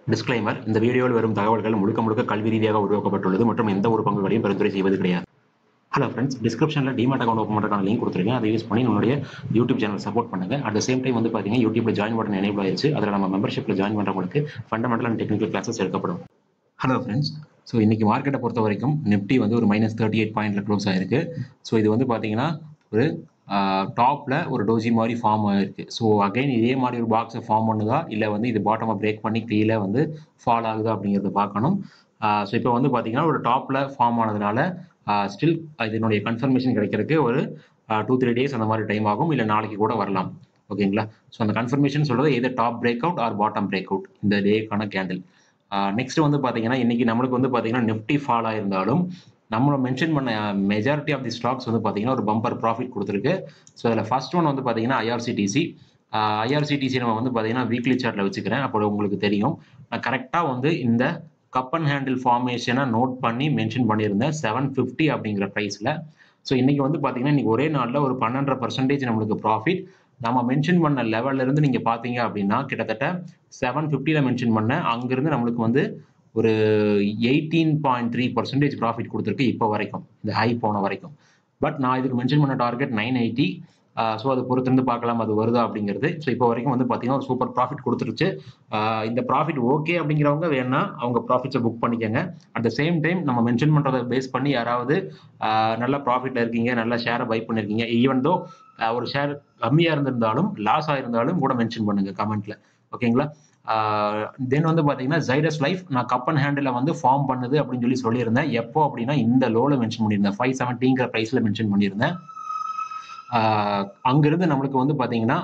disclaimer இந்த வீடியோவில் வரும் தகவல்கள் முழுக்க முழுக்க கல்வி ரீதியாக உருவாக்கப்பட்டுள்ளது மற்றும் எந்த ஒரு பங்குகளையும் பரிந்துரை செய்வது கிடையாது ஹலோ ஃப்ரெண்ட்ஸ் டிஸ்கிரிப்ஷனில் டிமாட் அக்கௌண்ட் ஓப்பன் பண்ணுறதுக்கான லிங்க் கொடுத்துருக்கேன் அதை யூஸ் பண்ணி உங்களுடைய யூடியூப் சேனல் சப்போர்ட் பண்ணுங்க அட் த சேம் டைம் வந்து பார்த்தீங்கன்னா யூடியூப்ல ஜாயின் பட்டன் எனேபிள் ஆயிருச்சு அதில் நம்ம மெம்பர்ஷிப்பில் ஜாயின் பண்ணுறவங்களுக்கு ஃபண்டமெண்டல் அண்ட் டெக்னிக்கல் கிளாஸஸ் எடுக்கப்படும் ஹலோ ஃப்ரெண்ட்ஸ் ஸோ இன்னைக்கு மார்க்கெட்டை பொறுத்த வரைக்கும் நிஃப்டி வந்து ஒரு மைனஸ் தேர்ட்டி எயிட் பாயிண்ட்ல க்ளோஸ் ஆயிருக்கு ஸோ இது வந்து பார்த்தீங்கன்னா ஒரு டாப்ல ஒரு டோஜி மாதிரி ஃபார்ம் ஆயிருக்கு ஸோ அகைன் இதே மாதிரி ஒரு பாக்ஸை ஃபார்ம் பண்ணுதா இல்லை வந்து இது பாட்டமை பிரேக் பண்ணி கீழே வந்து ஃபால் ஆகுதா அப்படிங்கிறத பார்க்கணும் ஸோ இப்போ வந்து பார்த்தீங்கன்னா ஒரு டாப்ல ஃபார்ம் ஆனதுனால ஸ்டில் இதனுடைய கன்ஃபர்மேஷன் கிடைக்கிறதுக்கு ஒரு டூ த்ரீ டேஸ் அந்த மாதிரி டைம் ஆகும் இல்லை நாளைக்கு கூட வரலாம் ஓகேங்களா ஸோ அந்த கன்ஃபர்மேஷன் சொல்றது எது top break out or bottom break out இந்த டேக்கான கேண்டில் நெக்ஸ்ட் வந்து பார்த்தீங்கன்னா இன்னைக்கு நம்மளுக்கு வந்து பார்த்தீங்கன்னா நிஃப்டி ஃபால் ஆயிருந்தாலும் நம்மளை மென்ஷன் பண்ண மெஜாரிட்டி ஆஃப் தி ஸ்டாக்ஸ் வந்து பார்த்தீங்கன்னா ஒரு பம்பர் ப்ராஃபிட் கொடுத்துருக்கு ஸோ அதில் ஃபர்ஸ்ட் ஒன் வந்து பார்த்தீங்கன்னா ஐஆர்சிடிசி ஐஆர்சிடிசி நம்ம வந்து பார்த்தீங்கன்னா வீக்லி சார்ட்டில் வச்சுக்கிறேன் அப்போ உங்களுக்கு தெரியும் நான் கரெக்டாக வந்து இந்த கப் அண்ட் ஹேண்டில் ஃபார்மேஷனை நோட் பண்ணி மென்ஷன் பண்ணியிருந்தேன் செவன் ஃபிஃப்டி அப்படிங்கிற ப்ரைஸில் ஸோ இன்னைக்கு வந்து பார்த்தீங்கன்னா இன்னைக்கு ஒரே நாளில் ஒரு பன்னெண்டரை பர்சன்டேஜ் நம்மளுக்கு ப்ராஃபிட் நம்ம மென்ஷன் பண்ண லெவல்ல இருந்து நீங்க பாத்தீங்க அப்படின்னா கிட்டத்தட்ட செவன் ஃபிஃப்டியில் மென்ஷன் பண்ண அங்கிருந்து நம்மளுக்கு வந்து ஒரு eighteen point three percentage profit கொடுத்துருக்கு இப்போ வரைக்கும் இந்த ஹை போன வரைக்கும் பட் நான் இதுக்கு மென்ஷன் பண்ண டார்கெட் நைன் எயிட்டி ஸோ அதை பொறுத்திருந்து பார்க்கலாம் அது வருதா அப்படிங்கிறது ஸோ இப்போ வரைக்கும் வந்து பார்த்தீங்கன்னா ஒரு சூப்பர் ப்ராஃபிட் கொடுத்துருச்சு இந்த ப்ராஃபிட் ஓகே அப்படிங்கிறவங்க வேணா அவங்க ப்ராஃபிட்ஸை புக் பண்ணிக்கோங்க அட் த சேம் டைம் நம்ம மென்ஷன் பண்ணுறதை பேஸ் பண்ணி யாராவது நல்ல ப்ராஃபிட்டில் இருக்கீங்க நல்ல ஷேரை பை பண்ணியிருக்கீங்க ஈவன் தோ ஒரு ஷேர் கம்மியாக இருந்திருந்தாலும் லாஸ் ஆயிருந்தாலும் கூட மென்ஷன் பண்ணுங்க கமெண்ட்ல ஓகேங்களா தென் வந்து பார்த்தீங்கன்னா ஜைடஸ் லைஃப் நான் கப் அண்ட் ஹேண்டில் வந்து ஃபார்ம் பண்ணுது அப்படின்னு சொல்லி சொல்லியிருந்தேன் எப்போ அப்படின்னா இந்த லோவில் மென்ஷன் பண்ணியிருந்தேன் ஃபைவ் செவன்ட்டிங்கிற ப்ரைஸில் மென்ஷன் பண்ணியிருந்தேன் அங்கிருந்து நம்மளுக்கு வந்து பார்த்தீங்கன்னா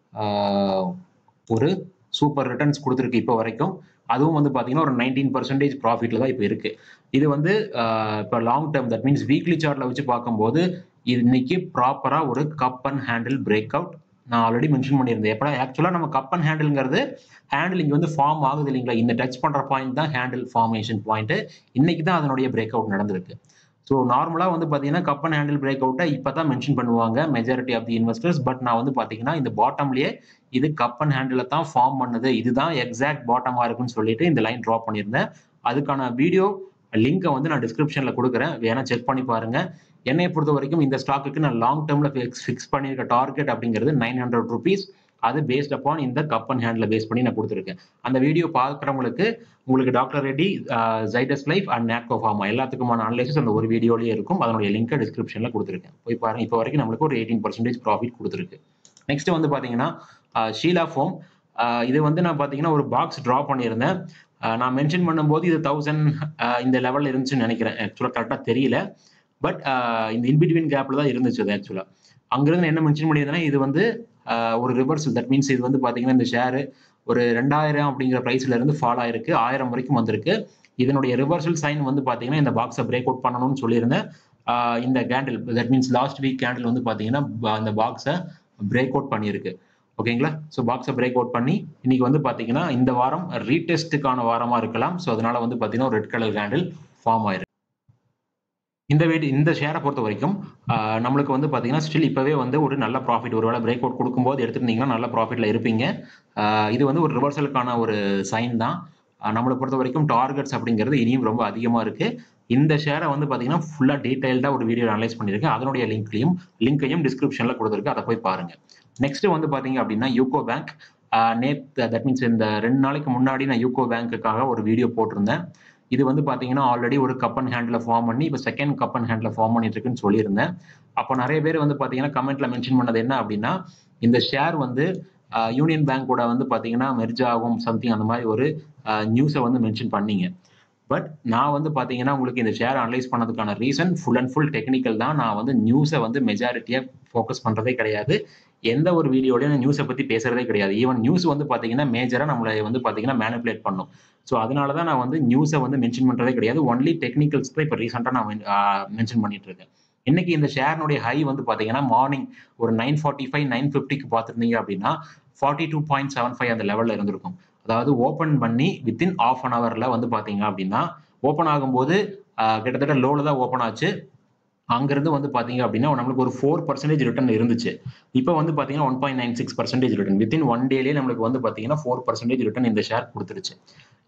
ஒரு சூப்பர் ரிட்டர்ன்ஸ் கொடுத்துருக்கு இப்போ வரைக்கும் அதுவும் வந்து பார்த்தீங்கன்னா ஒரு நைன்டீன் பர்சன்டேஜ் ப்ராஃபிட்ல தான் இப்போ இருக்கு இது வந்து இப்போ long term that means weekly சார்ட்ல வச்சு பார்க்கும்போது இது இன்னைக்கு ப்ராப்பராக ஒரு cup and handle break out நான் ஆல்ரெடி மென்ஷன் பண்ணியிருந்தேன் எப்படா ஆக்சுவலாக நம்ம கப் அண்ட் ஹேண்டில்ங்கிறது ஹேண்டில் இங்கே வந்து ஃபார்ம் ஆகுது இல்லைங்களா இந்த டச் பண்ணுற பாயிண்ட் தான் ஹேண்டில் ஃபார்மேஷன் பாயிண்ட் இன்னைக்கு தான் அதனுடைய பிரேக் அவுட் நடந்திருக்கு ஸோ நார்மலாக வந்து பார்த்தீங்கன்னா கப் அண்ட் ஹேண்டில் பிரேக் அவுட்டை இப்போ தான் மென்ஷன் பண்ணுவாங்க majority of the investors but நான் வந்து பார்த்தீங்கன்னா இந்த பாட்டம்லேயே இது கப் அண்ட் ஹேண்டில் தான் ஃபார்ம் பண்ணுது இதுதான் எக்ஸாக்ட் பாட்டமாக இருக்குன்னு சொல்லிட்டு இந்த லைன் ட்ராப் பண்ணியிருந்தேன் அதுக்கான வீடியோ லிங்கை வந்து நான் டிஸ்கிரிப்ஷனில் கொடுக்குறேன் வேணா செக் பண்ணி பாருங்க என்னை பொறுத்த வரைக்கும் இந்த ஸ்டாக்குக்கு நான் லாங் டேர்ம்ல ஃபிக்ஸ் ஃபிக்ஸ் பண்ணியிருக்க டார்கெட் அப்படிங்கிறது நைன் ஹண்ட்ரட் ருபீஸ் அது பேஸ்ட் அப்பான் இந்த கப் அண்ட் ஹேண்ட்ல பேஸ் பண்ணி நான் கொடுத்துருக்கேன் அந்த வீடியோ பார்க்குறவங்களுக்கு உங்களுக்கு doctor Reddy Zydus life and Natco pharma எல்லாத்துக்குமான அனலைசிஸ் அந்த ஒரு வீடியோலயே இருக்கும் அதனுடைய லிங்கை டிஸ்கிரிப்ஷன்ல கொடுத்துருக்கேன் போய் பாருங்க இப்போ வரைக்கும் நம்மளுக்கு ஒரு எயிட்டீன் பர்சன்டேஜ் ப்ராஃபிட் கொடுத்துருக்கு நெக்ஸ்ட் வந்து பாத்தீங்கன்னா ஷீலா ஃபோம் இது வந்து நான் பாத்தீங்கன்னா ஒரு பாக்ஸ் ட்ரா பண்ணியிருந்தேன் நான் மென்ஷன் பண்ணும்போது இது தௌசண்ட் இந்த லெவலில் இருந்துச்சுன்னு நினைக்கிறேன் ஆக்சுவலாக கரெக்டாக தெரியல பட் இந்த இன்பிட்வீன் கேப்ல தான் இருந்துச்சு அது ஆக்சுவலாக அங்கிருந்து என்ன மென்ஷன் பண்ணியிருந்தேன்னா இது வந்து ஒரு ரிவர்சல் தட் மீன்ஸ் இது வந்து பார்த்தீங்கன்னா இந்த ஷேரு ஒரு ரெண்டாயிரம் அப்படிங்கிற ப்ரைஸ்ல இருந்து ஃபால் ஆயிருக்கு ஆயிரம் வரைக்கும் வந்திருக்கு இதனுடைய ரிவர்சல் சைன் வந்து பார்த்தீங்கன்னா இந்த பாக்ஸை பிரேக் அவுட் பண்ணணும்னு சொல்லியிருந்தேன் இந்த candle that means last week candle வந்து பார்த்தீங்கன்னா அந்த பாக்ஸை பிரேக் அவுட் பண்ணியிருக்கு ஓகேங்களா ஸோ பாக்ஸை பிரேக் அவுட் பண்ணி இன்னைக்கு வந்து பார்த்தீங்கன்னா இந்த வாரம் ரீடெஸ்ட்டுக்கான வாரமா இருக்கலாம் ஸோ அதனால வந்து பார்த்தீங்கன்னா ஒரு ரெட் கலர் கேண்டில் ஃபார்ம் ஆயிருக்கு இந்த வீடு இந்த ஷேரை பொறுத்த வரைக்கும் நம்மளுக்கு வந்து பார்த்தீங்கன்னா ஸ்டில் இப்போவே வந்து ஒரு நல்ல ப்ராஃபிட் ஒரு வேளை பிரேக் அவுட் கொடுக்கும்போது எடுத்துருந்தீங்கன்னா நல்ல ப்ராஃபிட்ல இருப்பீங்க இது வந்து ஒரு ரிவர்சலுக்கான ஒரு சைன் தான் நம்மளை பொறுத்த வரைக்கும் டார்கெட்ஸ் அப்படிங்கிறது இனியும் ரொம்ப அதிகமாக இருக்கு இந்த ஷேரை வந்து பார்த்தீங்கன்னா ஃபுல்லாக டீடைல்டாக ஒரு வீடியோ அனலைஸ் பண்ணியிருக்கேன் அதனுடைய லிங்க்லையும் லிங்கையும் டிஸ்கிரிப்ஷனில் கொடுத்துருக்கு அதை போய் பாருங்க நெக்ஸ்ட் வந்து பார்த்தீங்க அப்படின்னா யூகோ பேங்க் நேத் தட் மீன்ஸ் இந்த ரெண்டு நாளைக்கு முன்னாடி நான் யூகோ பேங்க்குக்காக ஒரு வீடியோ போட்டிருந்தேன் இது வந்து பார்த்தீங்கன்னா ஆல்ரெடி ஒரு கப் அண்ட் ஹேண்டில் ஃபார்ம் பண்ணி இப்போ second cup and handle form பண்ணிட்டு இருக்குன்னு சொல்லியிருந்தேன் அப்போ நிறைய பேர் வந்து பார்த்தீங்கன்னா கமெண்ட்ல மென்ஷன் பண்ணது என்ன அப்படின்னா இந்த ஷேர் வந்து யூனியன் பேங்கோட வந்து பார்த்தீங்கன்னா மெர்ஜ் ஆகும் சம்திங் அந்த மாதிரி ஒரு நியூஸை வந்து மென்ஷன் பண்ணீங்க பட் நான் வந்து பார்த்தீங்கன்னா உங்களுக்கு இந்த ஷேர் அனலைஸ் பண்ணதுக்கான reason full and full technical தான் நான் வந்து நியூஸை வந்து மெஜாரிட்டியாக ஃபோக்கஸ் பண்ணுறதே கிடையாது எந்த ஒரு வீடியோலையும் நியூஸை பற்றி பேசுறதே கிடையாது ஈவன் நியூஸ் வந்து பார்த்தீங்கன்னா மேஜராக நம்மளை வந்து பார்த்தீங்கன்னா மேனிப்புலேட் பண்ணும் ஸோ அதனால தான் நான் வந்து நியூஸை வந்து மென்ஷன் பண்ணுறதே கிடையாது ஒன்லி டெக்னிக்கல்ஸ் தான் இப்போ ரீசெண்டாக நான் மென்ஷன் பண்ணிட்டு இருக்கேன் இன்னைக்கு இந்த ஷேர்னுடைய ஹை வந்து பார்த்தீங்கன்னா மார்னிங் ஒரு நைன் ஃபார்ட்டி ஃபைவ் நைன் ஃபிஃப்டிக்கு பார்த்துருந்தீங்க அப்படின்னா forty two point seven five அந்த லெவலில் இருந்திருக்கும் அதாவது ஓப்பன் பண்ணி வித்தின் ஆஃப் அன் ஹவர்ல வந்து பார்த்தீங்க அப்படின்னா ஓப்பன் ஆகும்போது கிட்டத்தட்ட லோவில் தான் ஓப்பன் ஆச்சு அங்கிருந்து வந்து பாத்தீங்க அப்படின்னா நம்மளுக்கு ஒரு ஃபோர் பர்சன்டேஜ் ரிட்டர்ன் இருந்துச்சு இப்போ வந்து பாத்தீங்கன்னா one point nine six percentage return within one டேலேயே நம்மளுக்கு வந்து பாத்தீங்கன்னா ஃபோர் பர்சன்டேஜ் ரிட்டர்ன் இந்த ஷேர் கொடுத்துருச்சு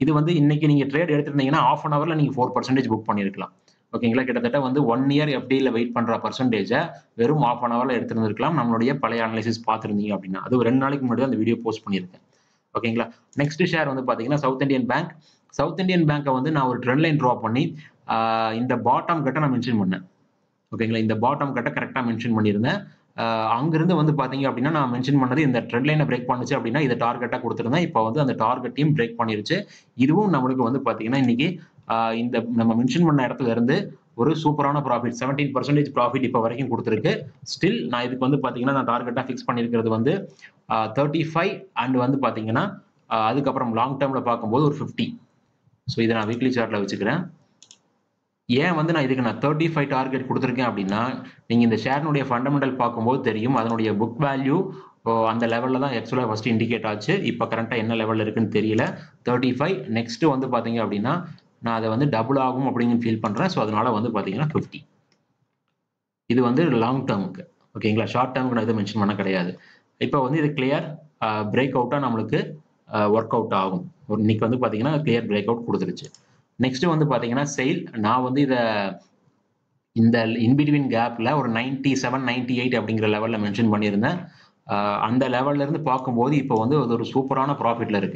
இது வந்து இன்னைக்கு நீங்க ட்ரேட் எடுத்திருந்தீங்கன்னா ஆஃப் அன் ஹவர்ல நீங்க ஃபோர் பர்சன்டேஜ் புக் பண்ணிருக்கலாம் ஓகேங்களா கிட்டத்தட்ட வந்து ஒன் இயர் எஃப்டியில் வெயிட் பண்ற பர்சன்டேஜை வெறும் ஆஃப் அன் ஹவர்ல எடுத்திருந்திருக்கலாம் நம்மளுடைய பழைய அனலைசிஸ் பார்த்துருந்தீங்க அப்படின்னா அது ஒரு ரெண்டு நாளைக்கு முன்னாடி அந்த வீடியோ போஸ்ட் பண்ணியிருக்கேன் ஓகேங்களா நெக்ஸ்ட் ஷேர் வந்து பாத்தீங்கன்னா South Indian Bank South Indian பேங்கை வந்து நான் ஒரு ட்ரெண்ட் லைன் ட்ரா பண்ணி இந்த பாட்டம் கட்ட நான் மென்ஷன் பண்ணேன் ஓகேங்களா இந்த பாட்டம் கட்ட கரெக்டாக மென்ஷன் பண்ணியிருந்தேன் அங்கிருந்து வந்து பார்த்தீங்க அப்படின்னா நான் மென்ஷன் பண்ணது இந்த ட்ரெண்ட் லைனை பிரேக் பண்ணுச்சு அப்படின்னா இதை டார்கெட்டாக கொடுத்துருந்தேன் இப்போ வந்து அந்த டார்கெட்டையும் பிரேக் பண்ணிருச்சு இதுவும் நம்மளுக்கு வந்து பார்த்தீங்கன்னா இன்னைக்கு இந்த நம்ம மென்ஷன் பண்ண இடத்துல இருந்து ஒரு சூப்பரான ப்ராஃபிட் செவன்டீன் பர்சன்டேஜ் ப்ராஃபிட் இப்போ வரைக்கும் கொடுத்துருக்கு ஸ்டில் நான் இதுக்கு வந்து பார்த்தீங்கன்னா நான் டார்கெட்டாக ஃபிக்ஸ் பண்ணியிருக்கிறது வந்து தேர்ட்டி ஃபைவ் அண்ட் வந்து பார்த்தீங்கன்னா அதுக்கப்புறம் லாங் டேர்மில் பார்க்கும்போது ஒரு ஃபிஃப்டி ஸோ இதை நான் வீக்லி சார்ட்டில் வச்சுக்கிறேன் ஏன் வந்து நான் இதுக்கு நான் தேர்ட்டி ஃபைவ் டார்கெட் கொடுத்துருக்கேன் அப்படின்னா நீங்கள் இந்த ஷேர்னுடைய ஃபண்டமெண்டல் பார்க்கும்போது தெரியும் அதனுடைய புக் வேல்யூ அந்த லெவலில் தான் ஆக்சுவலாக ஃபஸ்ட் இண்டிகேட் ஆச்சு இப்போ கரண்ட்டாக என்ன லெவலில் இருக்குன்னு தெரியல தேர்ட்டி ஃபைவ் நெக்ஸ்ட் வந்து பார்த்தீங்க அப்படின்னா நான் அதை வந்து டபுள் ஆகும் அப்படின்னு ஃபீல் பண்ணுறேன் ஸோ அதனால வந்து பார்த்தீங்கன்னா ஃபிஃப்டி இது வந்து லாங் டேர்முக்கு ஓகேங்களா ஷார்ட் டேர்முக்கு நான் எதுவும் மென்ஷன் பண்ண கிடையாது இப்போ வந்து இது கிளியர் பிரேக் அவுட்டாக நம்மளுக்கு ஒர்க் அவுட் ஆகும் இன்னைக்கு வந்து பார்த்தீங்கன்னா கிளியர் பிரேக் அவுட் கொடுத்துருச்சு நெக்ஸ்ட் வந்து பார்த்தீங்கன்னா செயில் நான் வந்து இதை இந்த இன்பிட்வீன் கேப்ல ஒரு நைன்டி செவன் நைன்டி எயிட் அப்படிங்கிற லெவலில் மென்ஷன் பண்ணியிருந்தேன் அந்த லெவல்ல இருந்து பார்க்கும்போது இப்போ வந்து அது ஒரு சூப்பரான ப்ராஃபிட்ல இருக்கு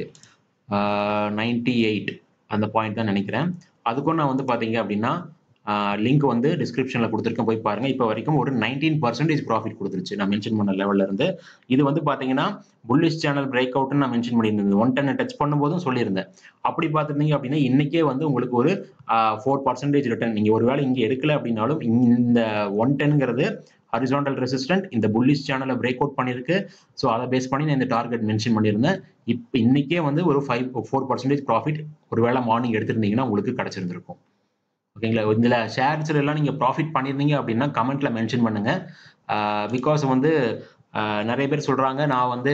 நைன்டி எயிட் அந்த பாயிண்ட் தான் நினைக்கிறேன் அதுக்கும் நான் வந்து பார்த்தீங்க அப்படின்னா லிங்க் வந்து டிஸ்கிரிப்ஷனில் கொடுத்துருக்கேன் போய் பாருங்க இப்போ வரைக்கும் ஒரு நைன்டீன் பர்சன்டேஜ் ப்ராஃபிட் கொடுத்துருச்சு நான் மென்ஷன் பண்ண லெவல்ல இருந்து இது வந்து பார்த்தீங்கன்னா புல்லிஷ் சேனல் பிரேக் அவுட்னு நான் மென்ஷன் பண்ணியிருந்தேன் ஒன் டென் டச் பண்ணும்போதும் சொல்லியிருந்தேன் அப்படி பார்த்துருந்தீங்க அப்படின்னா இன்னைக்கே வந்து உங்களுக்கு ஒரு ஃபோர் பர்சன்டேஜ் ரிட்டர்ன் நீங்கள் ஒருவேளை இங்கே எடுக்கல அப்படின்னாலும் இந்த ஒன் டென்ங்கிறது ஹரிசாண்டல் ரெசிஸ்டன்ட் இந்த புல்லிஷ் சேனலை பிரேக் அவுட் பண்ணியிருக்கு ஸோ அதை பேஸ் பண்ணி நான் இந்த டார்கெட் மென்ஷன் பண்ணியிருந்தேன் இப்போ இன்னைக்கே வந்து ஒரு ஃபைவ் ஃபோர் பர்சன்டேஜ் ப்ராஃபிட் ஒருவேளை மார்னிங் எடுத்திருந்தீங்கன்னா உங்களுக்கு கிடைச்சிருந்திருக்கும் ஓகேங்களா இதில் ஷேர்ஸ்ல எல்லாம் நீங்கள் ப்ராஃபிட் பண்ணியிருந்தீங்க அப்படின்னா கமெண்ட்ல மென்ஷன் பண்ணுங்க பிகாஸ் வந்து நிறைய பேர் சொல்றாங்க நான் வந்து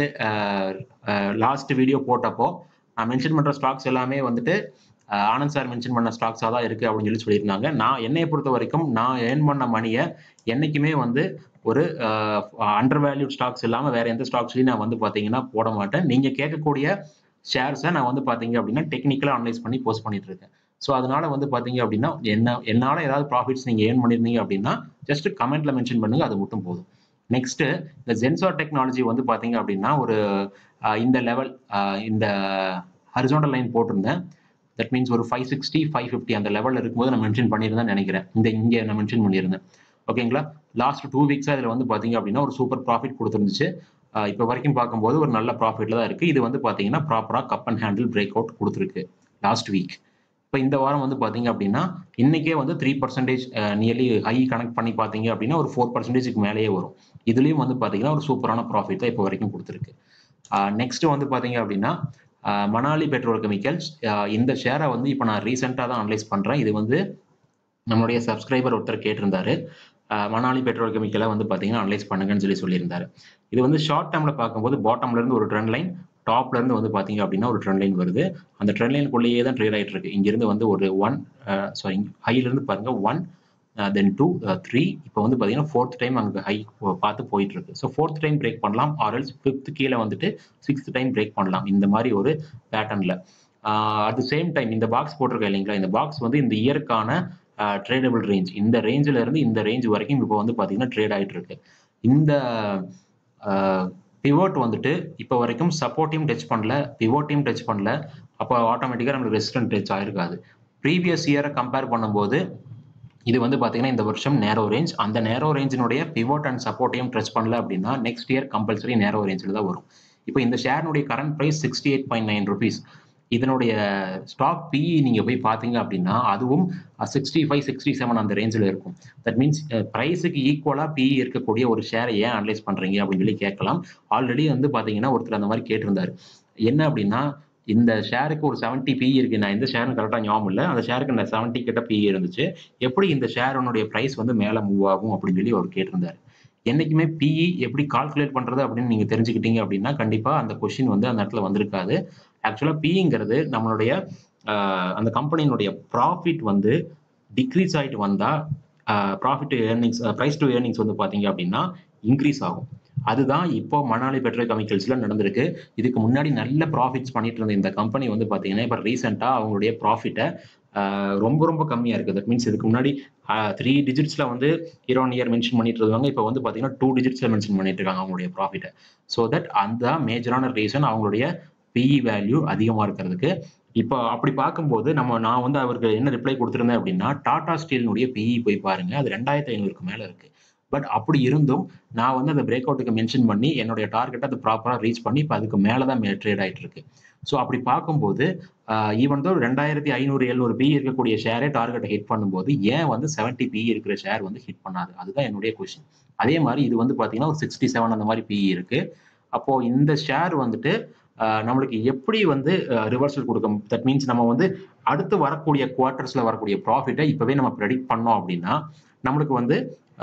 லாஸ்ட் வீடியோ போட்டப்போ நான் மென்ஷன் பண்ற ஸ்டாக்ஸ் எல்லாமே வந்துட்டு ஆனந்த் சார் மென்ஷன் பண்ண ஸ்டாக்ஸாக தான் இருக்கு அப்படின்னு சொல்லி சொல்லியிருந்தாங்க நான் என்னையை பொறுத்த வரைக்கும் நான் ஏர்ன் பண்ண மணியை என்னைக்குமே வந்து ஒரு அண்டர் வேல்யூ ஸ்டாக்ஸ் இல்லாமல் வேற எந்த ஸ்டாக்ஸ்லையும் நான் வந்து பார்த்தீங்கன்னா போட மாட்டேன் நீங்க கேட்கக்கூடிய ஷேர்ஸை நான் வந்து பார்த்தீங்க அப்படின்னா டெக்னிக்கலாக அனலைஸ் பண்ணி போஸ்ட் பண்ணிட்டு இருக்கேன் ஸோ அதனால வந்து பார்த்தீங்க அப்படின்னா என்ன என்னால் ஏதாவது ப்ராஃபிட்ஸ் நீங்கள் ஏர்ன் பண்ணியிருந்தீங்க அப்படின்னா ஜஸ்ட் கமெண்ட்ல மென்ஷன் பண்ணுங்க அது மட்டும் போதும் நெக்ஸ்ட் இந்த ஜென்சார் டெக்னாலஜி வந்து பார்த்தீங்க அப்படின்னா ஒரு இந்த லெவல் இந்த ஹரிசோண்டல் லைன் போட்டிருந்தேன் தட் மீன்ஸ் ஒரு ஃபைவ் சிக்ஸ்டி ஃபைவ் ஃபிஃப்டி அந்த லெவலில் இருக்கும்போது நான் மென்ஷன் பண்ணியிருந்தேன் நினைக்கிறேன் இந்த இங்கே நான் மென்ஷன் பண்ணியிருந்தேன் ஓகேங்களா லாஸ்ட் டூ வீக்ஸாக இதில் வந்து பார்த்தீங்க அப்படின்னா ஒரு சூப்பர் ப்ராஃபிட் கொடுத்துருந்துச்சு இப்போ வரைக்கும் பார்க்கும்போது ஒரு நல்ல ப்ராஃபிட்ல தான் இருக்குது இது வந்து பார்த்தீங்கன்னா ப்ராப்பராக cup and handle break out கொடுத்துருக்கு லாஸ்ட் வீக் இப்போ இந்த வாரம் வந்து பார்த்தீங்க அப்படின்னா இன்னைக்கே வந்து three percentage nearly high connect பண்ணி பார்த்தீங்க அப்படின்னா ஒரு ஃபோர் பர்சன்டேஜுக்கு மேலேயே வரும் இதுலேயும் வந்து பார்த்தீங்கன்னா ஒரு சூப்பரான ப்ராஃபிட் தான் இப்போ வரைக்கும் கொடுத்துருக்கு நெக்ஸ்ட் வந்து பார்த்தீங்க அப்படின்னா மணாலி பெட்ரோல் கெமிக்கல்ஸ் இந்த ஷேரை வந்து இப்போ நான் ரீசெண்டாக தான் அனலைஸ் பண்ணுறேன் இது வந்து நம்மளுடைய சப்ஸ்கிரைபர் ஒருத்தர் கேட்டிருந்தாரு மணாலி பெட்ரோல் கெமிக்கலை வந்து பார்த்தீங்கன்னா அனலைஸ் பண்ணுங்கன்னு சொல்லி சொல்லியிருந்தாரு இது வந்து ஷார்ட் டேர்மில் பார்க்கும்போது பாட்டம்ல இருந்து ஒரு ட்ரெண்ட் லைன் டாப்ல இருந்து வந்து பாத்தீங்க அப்படின்னா ஒரு ட்ரெண்ட் லைன் வருது அந்த ட்ரெண்ட் லைனுக்குள்ளேயே தான் ட்ரேட் ஆயிட்டு இருக்கு இங்கிருந்து வந்து ஒரு ஒன் சாரி ஹைல இருந்து பாருங்க ஒன் தென் டூ த்ரீ இப்போ வந்து பார்த்தீங்கன்னா ஃபோர்த் டைம் அங்கே ஹை பார்த்து போயிட்டு இருக்கு ஸோ ஃபோர்த் டைம் பிரேக் பண்ணலாம் ஆர்எல்ஸ் ஃபிஃப்த் கீழே வந்துட்டு சிக்ஸ்த் டைம் பிரேக் பண்ணலாம் இந்த மாதிரி ஒரு பேட்டர்னில் அட் த சேம் டைம் இந்த பாக்ஸ் போட்டிருக்கேன் இல்லைங்களா இந்த பாக்ஸ் வந்து இந்த இயருக்கான ட்ரேடபிள் ரேஞ்ச் இந்த ரேஞ்சில் இருந்து இந்த ரேஞ்ச் வரைக்கும் இப்போ வந்து பார்த்தீங்கன்னா ட்ரேட் ஆகிட்டு இருக்கு இந்த பிவோட் வந்துட்டு இப்போ வரைக்கும் சப்போர்ட்டையும் டச் பண்ணல பிவோட்டையும் டச் பண்ணல அப்போ ஆட்டோமேட்டிக்காக நம்மளுக்கு ரெசிஸ்டன்ட் டச் ஆயிருக்காது ப்ரீவியஸ் இயரை கம்பேர் பண்ணும்போது இது வந்து பார்த்தீங்கன்னா இந்த வருஷம் நேரோ ரேஞ்ச் அந்த நேரோ ரேஞ்சினுடைய பிவோட் அண்ட் சப்போர்ட்டையும் டச் பண்ணல அப்படின்னா நெக்ஸ்ட் இயர் கம்பல்சரி நேரோ ரேஞ்சில் தான் வரும் இப்போ இந்த ஷேர்னுடைய current price sixty eight point nine rupees இதனுடைய ஸ்டாக் பிஇ நீங்க போய் பார்த்தீங்க அப்படின்னா அதுவும் சிக்ஸ்டி ஃபைவ் சிக்ஸ்டி செவன் அந்த ரேஞ்சில் இருக்கும் தட் மீன்ஸ் ப்ரைஸுக்கு ஈக்குவலாக பிஇ இருக்கக்கூடிய ஒரு ஷேரை ஏன் அனலைஸ் பண்றீங்க அப்படின்னு சொல்லி கேட்கலாம் ஆல்ரெடி வந்து பார்த்தீங்கன்னா ஒருத்தர் அந்த மாதிரி கேட்டிருந்தாரு என்ன அப்படின்னா இந்த ஷேருக்கு ஒரு செவன்ட்டி பிஇ இருக்கு நான் எந்த ஷேர்னு கரெக்டாக ஞாபகம் இல்லை அந்த ஷேருக்கு இந்த செவன்ட்டி கிட்ட பிஇ இருந்துச்சு எப்படி இந்த ஷேருனுடைய ப்ரைஸ் வந்து மேலே மூவ் ஆகும் அப்படின்னு சொல்லி அவர் கேட்டிருந்தாரு என்னைக்குமே பிஇ எப்படி கால்குலேட் பண்றது அப்படின்னு நீங்க தெரிஞ்சுக்கிட்டீங்க அப்படின்னா கண்டிப்பா அந்த கொஸ்டின் வந்து அந்த இடத்துல வந்திருக்காது ஆக்சுவலா பிங்கிறது நம்மளுடைய அந்த கம்பெனியினுடைய ப்ராஃபிட் வந்து டிக்ரீஸ் ஆகிட்டு வந்தா profit earnings price to earnings வந்து பாத்தீங்க அப்படின்னா இன்க்ரீஸ் ஆகும் அதுதான் இப்போ மணாலி பெட்ரோ கெமிக்கல்ஸ்ல நடந்திருக்கு இதுக்கு முன்னாடி நல்ல ப்ராஃபிட்ஸ் பண்ணிட்டு இருந்த இந்த கம்பெனி வந்து பார்த்தீங்கன்னா இப்போ ரீசெண்டாக அவங்களுடைய ப்ராஃபிட்டை ரொம்ப ரொம்ப கம்மியாக இருக்குது தட் மீன்ஸ் இதுக்கு முன்னாடி த்ரீ டிஜிட்ஸில் வந்து இயர் ஆன் இயர் மென்ஷன் பண்ணிட்டு இருந்தாங்க இப்போ வந்து பார்த்தீங்கன்னா டூ டிஜிட்ஸில் மென்ஷன் பண்ணிட்டு இருக்காங்க அவங்களுடைய ப்ராஃபிட்டை ஸோ தட் அந்த மேஜரான ரீசன் அவங்களுடைய பிஇ வேல்யூ அதிகமாக இருக்கிறதுக்கு இப்போ அப்படி பார்க்கும்போது நம்ம நான் வந்து அவருக்கு என்ன ரிப்ளை கொடுத்துருந்தேன் அப்படின்னா டாடா ஸ்டீலினுடைய பிஇ போய் பாருங்க அது ரெண்டாயிரத்தி ஐநூறுக்கு மேலே இருக்கு பட் அப்படி இருந்தும் நான் வந்து அந்த பிரேக் அவுட்டுக்கு மென்ஷன் பண்ணி என்னுடைய டார்கெட்டை அது ப்ராப்பராக ரீச் பண்ணி இப்போ அதுக்கு மேலே தான் ட்ரேட் ஆகிட்டு இருக்கு ஸோ அப்படி பார்க்கும்போது ஈவன் தோ ரெண்டாயிரத்தி ஐநூறு எழுநூறு பி இருக்கக்கூடிய ஷேரே டார்கெட்டை ஹிட் பண்ணும்போது ஏன் வந்து செவன்ட்டி பி இருக்கிற ஷேர் வந்து ஹிட் பண்ணாது அதுதான் என்னுடைய கொஷின் அதே மாதிரி இது வந்து பார்த்தீங்கன்னா ஒரு சிக்ஸ்டி செவன் அந்த மாதிரி பிஇ இருக்கு அப்போ இந்த ஷேர் வந்துட்டு நம்மளுக்கு எப்படி வந்து ரிவர்சல் கொடுக்கும் தட் மீன்ஸ் நம்ம வந்து அடுத்து வரக்கூடிய குவார்டர்ஸ்ல வரக்கூடிய ப்ராஃபிட்டை இப்பவே நம்ம ப்ரெடிக்ட் பண்ணோம் அப்படின்னா நம்மளுக்கு வந்து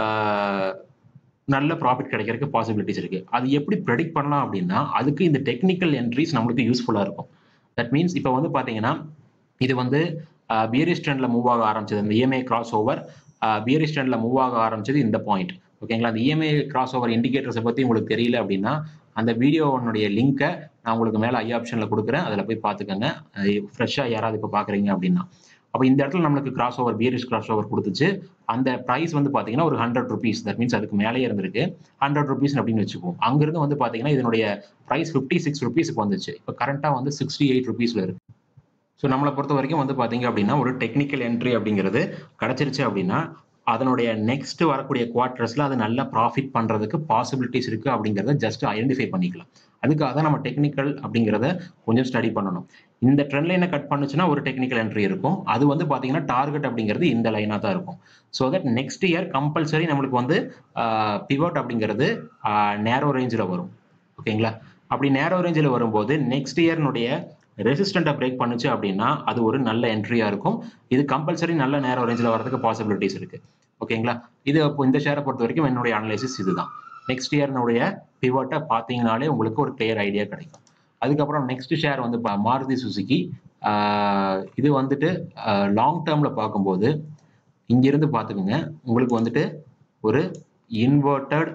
நல்ல ப்ராஃபிட் கிடைக்கிறதுக்கு பாசிபிலிட்டிஸ் இருக்கு அது எப்படி ப்ரெடிக்ட் பண்ணலாம் அப்படின்னா அதுக்கு இந்த டெக்னிக்கல் என்ட்ரிஸ் நம்மளுக்கு யூஸ்ஃபுல்லா இருக்கும் தட் மீன்ஸ் இப்போ வந்து பாத்தீங்கன்னா இது வந்து பியரிஸ் ட்ரெண்ட்ல மூவ் ஆக ஆரம்பிச்சது இந்த இஎம்ஐ கிராஸ் ஓவர் பியரிஸ் ட்ரெண்ட்ல மூவ் ஆக ஆரம்பிச்சது இந்த பாயிண்ட் ஓகேங்களா அந்த இஎம்ஐ கிராஸ் ஓவர் இண்டிகேட்டர்ஸை பத்தி உங்களுக்கு தெரியல அப்படின்னா அந்த வீடியோனுடைய லிங்கை நான் உங்களுக்கு மேலே ஐ ஆப்ஷனில் கொடுக்குறேன் அதில் போய் பார்த்துக்கோங்க ஃப்ரெஷ்ஷாக யாராவது இப்போ பார்க்குறீங்க அப்படின்னா அப்போ இந்த இடத்துல நம்மளுக்கு cross over bearish cross over கொடுத்துச்சு அந்த ப்ரைஸ் வந்து பார்த்தீங்கன்னா ஒரு ஹண்ட்ரட் ருபீஸ் தட் மீன்ஸ் அதுக்கு மேலே இருந்திருக்கு ஹண்ட்ரட் ருபீஸ் அப்படின்னு வச்சுக்குவோம் அங்கிருந்து வந்து பார்த்தீங்கன்னா இதனுடைய ப்ரைஸ் ஃபிஃப்டி சிக்ஸ் ருபீஸுக்கு வந்துச்சு இப்போ கரண்ட்டாக வந்து சிக்ஸ்டி எயிட் ருபீஸில் இருக்கு ஸோ நம்மளை பொறுத்த வரைக்கும் வந்து பார்த்தீங்க அப்படின்னா ஒரு டெக்னிக்கல் என்ட்ரி அப்படிங்கிறது கிடச்சிருச்சு அப்படின்னா அதனுடைய நெக்ஸ்ட் வரக்கூடிய குவார்டர்ஸ்ல அது நல்லா ப்ராஃபிட் பண்றதுக்கு பாசிபிலிட்டிஸ் இருக்கு அப்படிங்கிறத ஜஸ்ட் ஐடென்டிஃபை பண்ணிக்கலாம் அதுக்காக தான் நம்ம டெக்னிக்கல் அப்படிங்கிறத கொஞ்சம் ஸ்டடி பண்ணணும் இந்த ட்ரெண்ட் லைனை கட் பண்ணுச்சுன்னா ஒரு டெக்னிக்கல் என்ட்ரி இருக்கும் அது வந்து பார்த்தீங்கன்னா டார்கெட் அப்படிங்கிறது இந்த லைனாக தான் இருக்கும் so that next year compulsory நம்மளுக்கு வந்து பிவோட் அப்படிங்கிறது நேரோ ரேஞ்சில் வரும் ஓகேங்களா அப்படி நேரோ ரேஞ்சில் வரும்போது நெக்ஸ்ட் இயர்னுடைய ரெசிஸ்டண்ட்டை பிரேக் பண்ணுச்சு அப்படின்னா அது ஒரு நல்ல என்ட்ரியா இருக்கும் இது கம்பல்சரி நல்ல நேரம் ரேஞ்சில் வரதுக்கு பாசிபிலிட்டிஸ் இருக்கு ஓகேங்களா இது இப்போ இந்த ஷேரை பொறுத்த வரைக்கும் என்னுடைய அனலைசிஸ் இதுதான் நெக்ஸ்ட் இயர்னுடைய பிவட்டை பார்த்தீங்கனாலே உங்களுக்கு ஒரு கிளியர் ஐடியா கிடைக்கும் அதுக்கப்புறம் நெக்ஸ்ட் ஷேர் வந்து மாருதி சுசுகி இது வந்துட்டு லாங் டேர்ம்ல பார்க்கும்போது இங்கிருந்து பார்த்துக்குங்க உங்களுக்கு வந்துட்டு ஒரு இன்வெர்டட்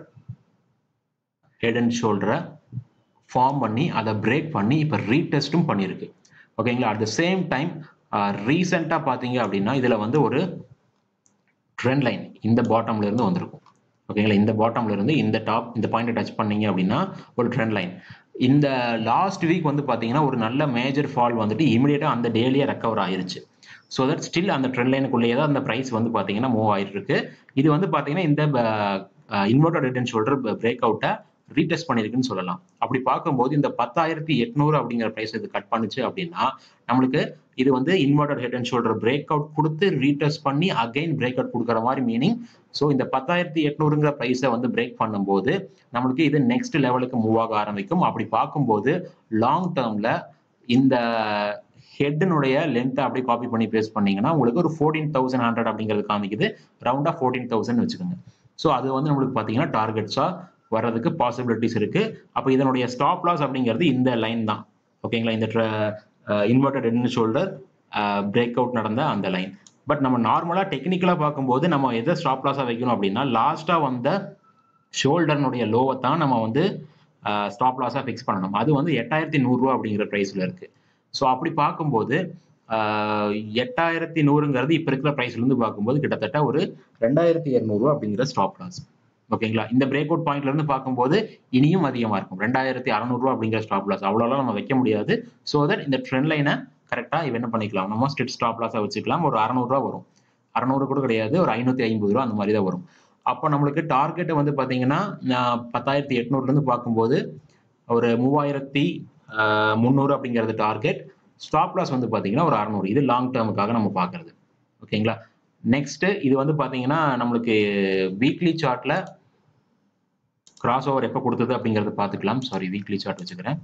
ஹெட் அண்ட் ஷோல்டரை ஃபார்ம் பண்ணி அதை பிரேக் பண்ணி இப்போ ரீடெஸ்ட்டும் பண்ணியிருக்கு ஓகேங்களா அட் த சேம் டைம் ரீசெண்டாக பார்த்தீங்க அப்படின்னா இதில் வந்து ஒரு ட்ரெண்ட் லைன் இந்த பாட்டம்ல இருந்து வந்திருக்கும் ஓகேங்களா இந்த பாட்டம்ல இருந்து இந்த டாப் இந்த பாயிண்ட் டச் பண்ணீங்க அப்படின்னா ஒரு ட்ரெண்ட் லைன் இந்த லாஸ்ட் வீக் வந்து பார்த்தீங்கன்னா ஒரு நல்ல மேஜர் ஃபால் வந்துட்டு இமீடியட்டாக அந்த டேலியே ரெக்கவர் ஆயிருச்சு ஸோ தட் ஸ்டில் அந்த ட்ரெண்ட் லைனுக்குள்ளேயே தான் அந்த ப்ரைஸ் வந்து பார்த்தீங்கன்னா மூவ் ஆயிட்டு இருக்கு இது வந்து பார்த்தீங்கன்னா இந்த இன்வெர்டட் ரிட்டர்ன் ஷோல்டர் பிரேக் அவுட்டை ரீடெஸ்ட் பண்ணியிருக்குன்னு சொல்லலாம் அப்படி பார்க்கும்போது இந்த பத்தாயிரத்தி எட்நூறு அப்படிங்கிற ப்ரைஸ் இது கட் பண்ணுச்சு அப்படின்னா நம்மளுக்கு இது வந்து inverter head and shoulder break out கொடுத்து ரீடெஸ்ட் பண்ணி அகைன் பிரேக் அவுட் கொடுக்குற மாதிரி மீனிங் ஸோ இந்த பத்தாயிரத்தி எட்நூறுங்கிற ப்ரைஸை வந்து பிரேக் பண்ணும்போது நம்மளுக்கு இது நெக்ஸ்ட் லெவலுக்கு மூவ் ஆக ஆரம்பிக்கும் அப்படி பார்க்கும்போது லாங் டேர்ம்ல இந்த ஹெட்னுடைய லென்த்தை அப்படியே காப்பி பண்ணி பேஸ்ட் பண்ணீங்கன்னா உங்களுக்கு ஒரு ஃபோர்டீன் தௌசண்ட் ஹண்ட்ரட் அப்படிங்கிறது காமிக்குது ரவுண்டா ஃபோர்டீன் தௌசண்ட் வச்சுக்கோங்க ஸோ அது வந்து நம்மளுக்கு பார்த்தீங்கன்னா டார்கெட்ஸா வர்றதுக்கு பாசிபிலிட்டிஸ் இருக்கு அப்போ இதனுடைய ஸ்டாப் லாஸ் அப்படிங்கிறது இந்த லைன் தான் ஓகேங்களா இந்த inverted and shoulder break out நடந்த அந்த லைன் பட் நம்ம நார்மலாக டெக்னிக்கலாக பார்க்கும்போது நம்ம எதை ஸ்டாப் லாஸாக வைக்கணும் அப்படின்னா லாஸ்ட்டாக வந்த ஷோல்டர்னுடைய லோவை தான் நம்ம வந்து ஸ்டாப் லாஸாக ஃபிக்ஸ் பண்ணணும் அது வந்து எட்டாயிரத்தி நூறுரூவா அப்படிங்கிற ப்ரைஸில் இருக்கு ஸோ அப்படி பார்க்கும்போது எட்டாயிரத்தி நூறுங்கிறது இப்போ இருக்கிற ப்ரைஸ்லேருந்து பார்க்கும்போது கிட்டத்தட்ட ஒரு ரெண்டாயிரத்தி இரநூறுவா அப்படிங்கிற ஸ்டாப் லாஸ் ஓகேங்களா இந்த பிரேக் அவுட் பாயிண்ட்ல இருந்து பார்க்கும்போது இனியும் அதிகமா இருக்கும் ரெண்டாயிரத்தி அறநூறுவா அப்படிங்கிற ஸ்டாப் லாஸ் அவ்வளோலாம் நம்ம வைக்க முடியாது ஸோ தட் இந்த ட்ரெண்ட் லைனை கரெக்டாக என்ன பண்ணிக்கலாம் நம்ம ஸ்ட்ரிட் ஸ்டாப் லாஸாக வச்சுக்கலாம் ஒரு அறநூறுவா வரும் அறநூறு கூட கிடையாது ஒரு ஐநூற்றி ஐம்பது ரூபா அந்த மாதிரி தான் வரும் அப்போ நம்மளுக்கு டார்கெட்டை வந்து பார்த்தீங்கன்னா பத்தாயிரத்தி எட்நூறுலேருந்து பார்க்கும்போது ஒரு மூவாயிரத்தி முந்நூறு அப்படிங்கிறது டார்கெட் ஸ்டாப் லாஸ் வந்து பார்த்தீங்கன்னா ஒரு அறநூறு இது லாங் டேர்முக்காக நம்ம பார்க்கறது ஓகேங்களா நெக்ஸ்ட் இது வந்து பாத்தீங்கன்னா நம்மளுக்கு வீக்லி சார்ட்ல கிராஸ் ஓவர் எப்போ கொடுத்தது அப்படிங்கறத பார்த்துக்கலாம் சாரி வீக்லி சார்ட் வச்சுக்கிறேன்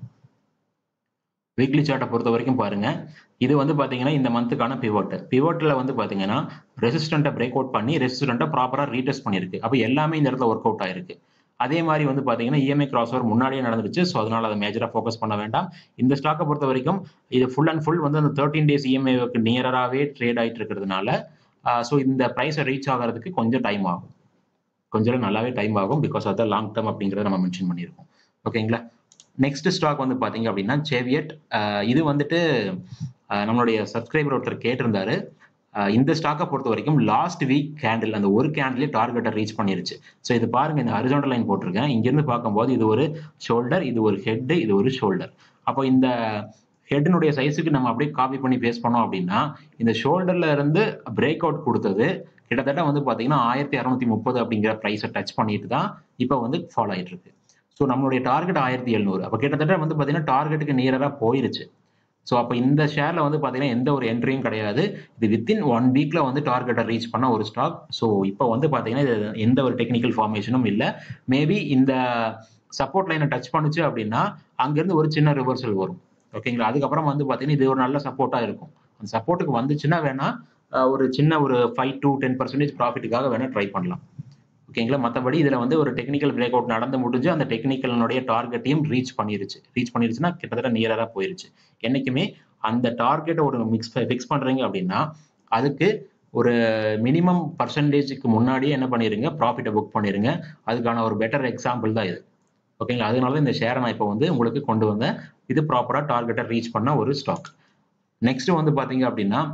வீக்லி சார்ட்டை பொறுத்த வரைக்கும் பாருங்க இது வந்து பாத்தீங்கன்னா இந்த மந்த்துக்கான பிவோட் பிவோட்டில் வந்து பாத்தீங்கன்னா ரெசிஸ்டண்ட்டை பிரேக் அவுட் பண்ணி ரெசிஸ்டண்ட்டை ப்ராப்பரா ரீடெஸ்ட் பண்ணிருக்கு அப்போ எல்லாமே இந்த இடத்துல ஒர்க் அவுட் ஆயிருக்கு அதே மாதிரி வந்து பாத்தீங்கன்னா இஎம்ஐ கிராஸ் ஓவர் முன்னாடியே நடந்துருச்சு ஸோ அதனால அதை மேஜரா ஃபோக்கஸ் பண்ண வேண்டாம் இந்த ஸ்டாக்கை பொறுத்த வரைக்கும் இது ஃபுல் அண்ட் ஃபுல் வந்து அந்த தேர்ட்டின் டேஸ் இஎம்ஐக்கு நியராகவே ட்ரேட் ஆயிட்டு இருக்கிறதுனால ஸோ இந்த ப்ரைஸை ரீச் ஆகிறதுக்கு கொஞ்சம் டைம் ஆகும் கொஞ்சம் நல்லாவே டைம் ஆகும் because of the long term அப்படிங்கிறத நம்ம மென்ஷன் பண்ணியிருக்கோம் ஓகேங்களா நெக்ஸ்ட் ஸ்டாக் வந்து பார்த்தீங்க அப்படின்னா சேவியட் இது வந்துட்டு நம்மளுடைய சப்ஸ்கிரைபர் ஒருத்தர் கேட்டிருந்தாரு இந்த ஸ்டாக்கை பொறுத்த வரைக்கும் லாஸ்ட் வீக் கேண்டில் அந்த ஒரு கேண்டிலே டார்கெட்டை ரீச் பண்ணிருச்சு ஸோ இது பாருங்க இந்த ஹரிசாண்டல் லைன் போட்டிருக்கேன் இங்கேருந்து பார்க்கும்போது இது ஒரு ஷோல்டர் இது ஒரு ஹெட் இது ஒரு ஷோல்டர் அப்போ இந்த ஹெட்டினுடைய சைஸுக்கு நம்ம அப்படியே காப்பி பண்ணி பேஸ் பண்ணோம் அப்படின்னா இந்த ஷோல்டர்ல இருந்து பிரேக் அவுட் கொடுத்தது கிட்டத்தட்ட வந்து பார்த்தீங்கன்னா ஆயிரத்தி இரநூத்தி முப்பது அப்படிங்கிற ப்ரைஸை டச் பண்ணிட்டு தான் இப்போ வந்து ஃபாலோ ஆகிட்டு இருக்கு ஸோ நம்மளுடைய டார்கெட் ஆயிரத்தி எழுநூறு அப்போ கிட்டத்தட்ட வந்து பார்த்தீங்கன்னா டார்கெட்டுக்கு நியராக போயிருச்சு ஸோ அப்போ இந்த ஷேரில் வந்து பார்த்தீங்கன்னா எந்த ஒரு என்ட்ரியும் கிடையாது இது வித்தின் ஒன் வீக்கில் வந்து டார்கெட்டை ரீச் பண்ண ஒரு ஸ்டாக் ஸோ இப்போ வந்து பார்த்தீங்கன்னா இது எந்த ஒரு டெக்னிக்கல் ஃபார்மேஷனும் இல்லை மேபி இந்த சப்போர்ட் லைனை டச் பண்ணுச்சு அப்படின்னா அங்கேருந்து ஒரு சின்ன ரிவர்சல் வரும் ஓகேங்களா அதுக்கப்புறம் வந்து பார்த்தீங்கன்னா இது ஒரு நல்ல சப்போர்ட்டாக இருக்கும் அந்த சப்போர்ட்டுக்கு வந்துச்சுன்னா வேணா ஒரு சின்ன ஒரு ஃபைவ் டு டென் பர்சன்டேஜ் ப்ராஃபிட்டுக்காக வேணா ட்ரை பண்ணலாம் ஓகேங்களா மற்றபடி இதில் வந்து ஒரு டெக்னிக்கல் பிரேக் அவுட் நடந்து முடிஞ்சு அந்த டெக்னிக்கலினுடைய டார்கெட்டையும் ரீச் பண்ணிருச்சு ரீச் பண்ணிருச்சுன்னா கிட்டத்தட்ட நியராக போயிருச்சு என்றைக்குமே அந்த டார்கெட்டை ஒரு மிக்ஸ் ஃபிக்ஸ் பண்ணுறீங்க அப்படின்னா அதுக்கு ஒரு மினிமம் பர்சன்டேஜுக்கு முன்னாடியே என்ன பண்ணிடுங்க ப்ராஃபிட்டை புக் பண்ணிடுங்க அதுக்கான ஒரு பெட்டர் எக்ஸாம்பிள் தான் இது ஓகேங்களா அதனால இந்த ஷேரை நான் இப்போ வந்து உங்களுக்கு கொண்டு வந்தேன் இது ப்ராப்பராக டார்கெட்டை ரீச் பண்ண ஒரு ஸ்டாக் நெக்ஸ்ட் வந்து பார்த்தீங்க அப்படின்னா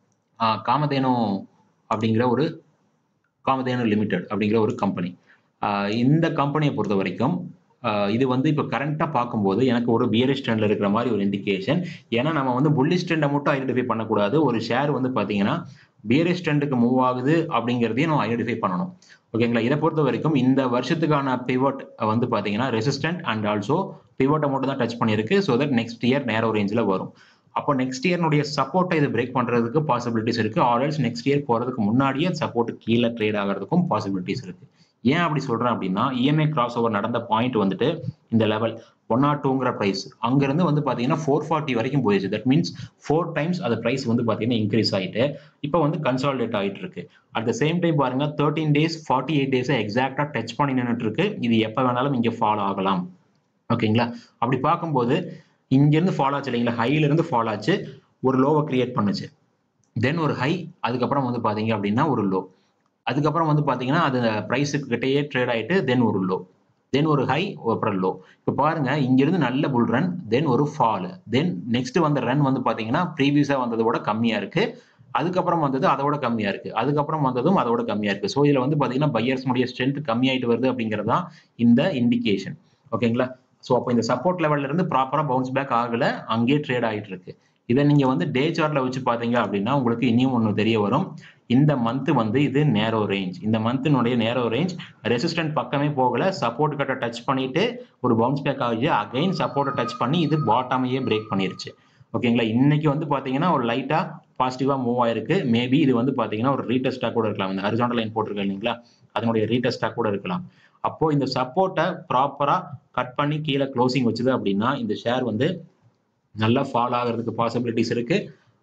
காமதேனு அப்படிங்கிற ஒரு காமதேனு லிமிடெட் அப்படிங்கிற ஒரு கம்பெனி இந்த கம்பெனியை பொறுத்த வரைக்கும் இது வந்து இப்போ கரண்ட்டாக பார்க்கும்போது எனக்கு ஒரு பியரிஷ் ட்ரெண்டில் இருக்கிற மாதிரி ஒரு இண்டிகேஷன் ஏன்னா நம்ம வந்து புல்லிஷ் ட்ரெண்டை மட்டும் ஐடென்டிஃபை பண்ணக்கூடாது ஒரு ஷேர் வந்து பார்த்தீங்கன்னா பியரிஷ் ட்ரெண்டுக்கு மூவ் ஆகுது அப்படிங்கிறதையும் நம்ம ஐடென்டிஃபை பண்ணணும் ஓகேங்களா இதை பொறுத்த வரைக்கும் இந்த வருஷத்துக்கான பிவட் வந்து பார்த்தீங்கன்னா ரெசிஸ்டன்ட் அண்ட் ஆல்சோ பிவட்டை மட்டும் தான் டச் பண்ணியிருக்கு ஸோ தட் நெக்ஸ்ட் இயர் நேரோ ரேஞ்சில் வரும் அப்போ நெக்ஸ்ட் இயர்னுடைய சப்போர்ட்டை இது பிரேக் பண்ணுறதுக்கு பாசிபிலிட்டிஸ் இருக்கு ஆர்எல்ஸ் நெக்ஸ்ட் இயர் போகிறதுக்கு முன்னாடியே சப்போர்ட் கீழே ட்ரேட் ஆகிறதுக்கும் பாசிபிலிட்டிஸ் இருக்கு ஏன் அப்படி சொல்றேன் அப்படின்னா இஎம்ஐ கிராஸ் ஓவர் நடந்த பாயிண்ட் வந்துட்டு இந்த லெவல் ஒன் நாட் டூங்கிற ப்ரைஸ் அங்கிருந்து வந்து பார்த்தீங்கன்னா ஃபோர் ஃபார்ட்டி வரைக்கும் போயிடுச்சு தட் மீன்ஸ் ஃபோர் டைம்ஸ் அந்த ப்ரைஸ் வந்து பார்த்தீங்கன்னா இன்க்ரீஸ் ஆகிட்டு இப்போ வந்து கன்சாலிடேட் ஆகிட்டு இருக்கு அட் த சேம் டைம் பாருங்க தேர்ட்டின் டேஸ் ஃபார்ட்டி எயிட் டேஸை எக்ஸாக்டாக டச் பண்ணி நின்றுட்டு இருக்கு இது எப்போ வேணாலும் இங்கே ஃபாலோ ஆகலாம் ஓகேங்களா அப்படி பார்க்கும்போது இங்கேருந்து ஃபாலோ ஆச்சு இல்லைங்களா ஹையிலேருந்து ஃபாலோ ஆச்சு ஒரு லோவை கிரியேட் பண்ணுச்சு தென் ஒரு ஹை அதுக்கப்புறம் வந்து பார்த்தீங்க அப்படின்னா ஒரு லோ அதுக்கப்புறம் வந்து பார்த்தீங்கன்னா அது ப்ரைஸுக்கு கிட்டேயே ட்ரேட் ஆகிட்டு தென் ஒரு லோ தென் ஒரு ஹை அப்புறம் லோ இப்போ பாருங்க இங்கிருந்து நல்ல புல் ரன் தென் ஒரு ஃபால் தென் நெக்ஸ்ட் வந்த ரன் வந்து பார்த்தீங்கன்னா ப்ரீவியஸாக வந்ததை விட கம்மியாக இருக்கு அதுக்கப்புறம் வந்தது அதோட கம்மியா இருக்கு அதுக்கப்புறம் வந்ததும் அதோட கம்மியா இருக்கு ஸோ இதுல வந்து பாத்தீங்கன்னா பையர்ஸ்னுடைய ஸ்ட்ரென்த் கம்மியாயிட்டு வருது அப்படிங்கிறது தான் இந்த இண்டிகேஷன் ஓகேங்களா ஸோ அப்போ இந்த சப்போர்ட் லெவல்ல இருந்து ப்ராப்பரா பவுன்ஸ் பேக் ஆகல அங்கேயே ட்ரேட் ஆகிட்டு இருக்கு இதை நீங்க வந்து டே சார்ட்ல வச்சு பாத்தீங்க அப்படின்னா உங்களுக்கு இனியும் ஒன்று தெரிய வரும் இந்த மந்த் வந்து இது நேரோ ரேஞ்ச் இந்த மந்தினுடைய நேரோ ரேஞ்ச் ரெசிஸ்டன்ட் பக்கமே போகல சப்போர்ட் கட்டை டச் பண்ணிட்டு ஒரு பவுன்ஸ் பேக் ஆகுது அகைன் சப்போர்ட்டை டச் பண்ணி இது பாட்டமையே பிரேக் பண்ணிருச்சு ஓகேங்களா இன்னைக்கு வந்து பாத்தீங்கன்னா ஒரு லைட்டா பாசிட்டிவா மூவ் ஆயிருக்கு மேபி இது வந்து பாத்தீங்கன்னா ஒரு ரீடெஸ்டா கூட இருக்கலாம் இந்த ஹரிசாண்டல் லைன் போட்டிருக்கேன் இல்லைங்களா அதனுடைய ரீடெஸ்டா கூட இருக்கலாம் அப்போ இந்த சப்போர்ட்டை ப்ராப்பரா கட் பண்ணி கீழே க்ளோசிங் வச்சுது அப்படின்னா இந்த ஷேர் வந்து நல்லா ஃபால் ஆகிறதுக்கு பாசிபிலிட்டிஸ் இருக்கு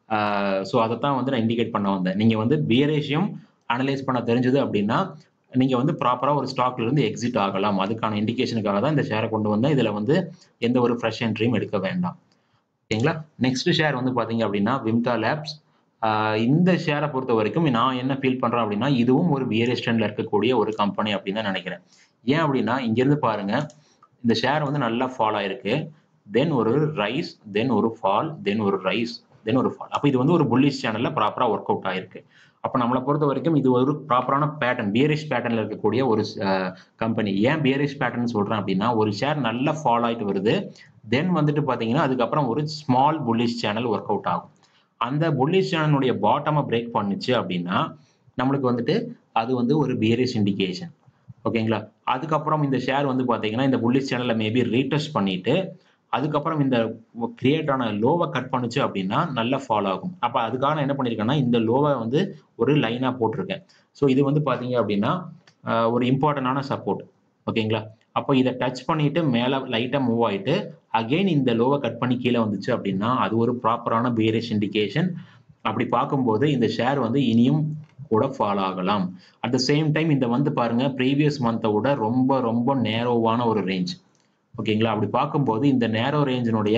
ஸோ அதை தான் வந்து நான் இண்டிகேட் பண்ண வந்தேன் நீங்க வந்து பியரேஷியம் அனலைஸ் பண்ண தெரிஞ்சது அப்படின்னா நீங்க வந்து ப்ராப்பரா ஒரு ஸ்டாக்ல இருந்து எக்ஸிட் ஆகலாம் அதுக்கான இண்டிகேஷனுக்காக தான் இந்த ஷேரை கொண்டு வந்தேன் இதுல வந்து எந்த ஒரு ஃப்ரெஷ் என்ட்ரியும் எடுக்க வேண்டாம் ஓகேங்களா நெக்ஸ்ட் ஷேர் வந்து பாத்தீங்க அப்படின்னா விம்தா லேப்ஸ் இந்த ஷேரை பொறுத்த வரைக்கும் நான் என்ன ஃபீல் பண்றேன் அப்படின்னா இதுவும் ஒரு பியரேஜ் ட்ரெண்ட்ல இருக்கக்கூடிய ஒரு கம்பெனி அப்படின்னு தான் நினைக்கிறேன் ஏன் அப்படின்னா இங்கிருந்து பாருங்க இந்த ஷேர் வந்து நல்லா ஃபால் ஆயிருக்கு தென் ஒரு ரைஸ் தென் ஒரு ஃபால் தென் ஒரு ரைஸ் தென் ஒரு ஃபால் அப்போ இது வந்து ஒரு புல்லிஷ் சேனல்ல ப்ராப்பரா ஒர்க் அவுட் ஆயிருக்கு அப்போ நம்மளை பொறுத்த வரைக்கும் இது ஒரு ப்ராப்பரான பேட்டர்ன் பியரிஷ் பேட்டர்ல இருக்கக்கூடிய ஒரு கம்பெனி ஏன் பியரிஷ் பேட்டர்ன் சொல்றேன் அப்படின்னா ஒரு ஷேர் நல்லா ஃபால் ஆயிட்டு வருது தென் வந்துட்டு பாத்தீங்கன்னா அதுக்கப்புறம் ஒரு small bullish channel work out ஆகும் அந்த புல்லிஷ் சேனலுடைய பாட்டமை பிரேக் பண்ணுச்சு அப்படின்னா நம்மளுக்கு வந்துட்டு அது வந்து ஒரு பியரிஷ் இண்டிகேஷன் ஓகேங்களா அதுக்கப்புறம் இந்த ஷேர் வந்து பாத்தீங்கன்னா இந்த புல்லிஷ் சேனலை மேபி ரீடெஸ்ட் பண்ணிட்டு அதுக்கப்புறம் இந்த கிரியேட் ஆன லோவை கட் பண்ணுச்சு அப்படின்னா நல்லா ஃபாலோ ஆகும் அப்போ அதுக்காக என்ன பண்ணியிருக்கேன்னா இந்த லோவை வந்து ஒரு லைனாக போட்டிருக்கேன் ஸோ இது வந்து பார்த்தீங்க அப்படின்னா ஒரு இம்பார்ட்டண்டான சப்போர்ட் ஓகேங்களா அப்போ இதை டச் பண்ணிட்டு மேலே லைட்டாக மூவ் ஆயிட்டு அகெயின் இந்த லோவை கட் பண்ணி கீழே வந்துச்சு அப்படின்னா அது ஒரு ப்ராப்பரான பியரிஷ் இண்டிகேஷன் அப்படி பார்க்கும்போது இந்த ஷேர் வந்து இனியும் கூட ஃபாலோ ஆகலாம் அட் த சேம் டைம் இந்த வந்து பாருங்க ப்ரீவியஸ் மந்த்தை விட ரொம்ப ரொம்ப நேரோவான ஒரு ரேஞ்ச் ஓகேங்களா அப்படி பார்க்கும்போது இந்த நேரோ ரேஞ்சினுடைய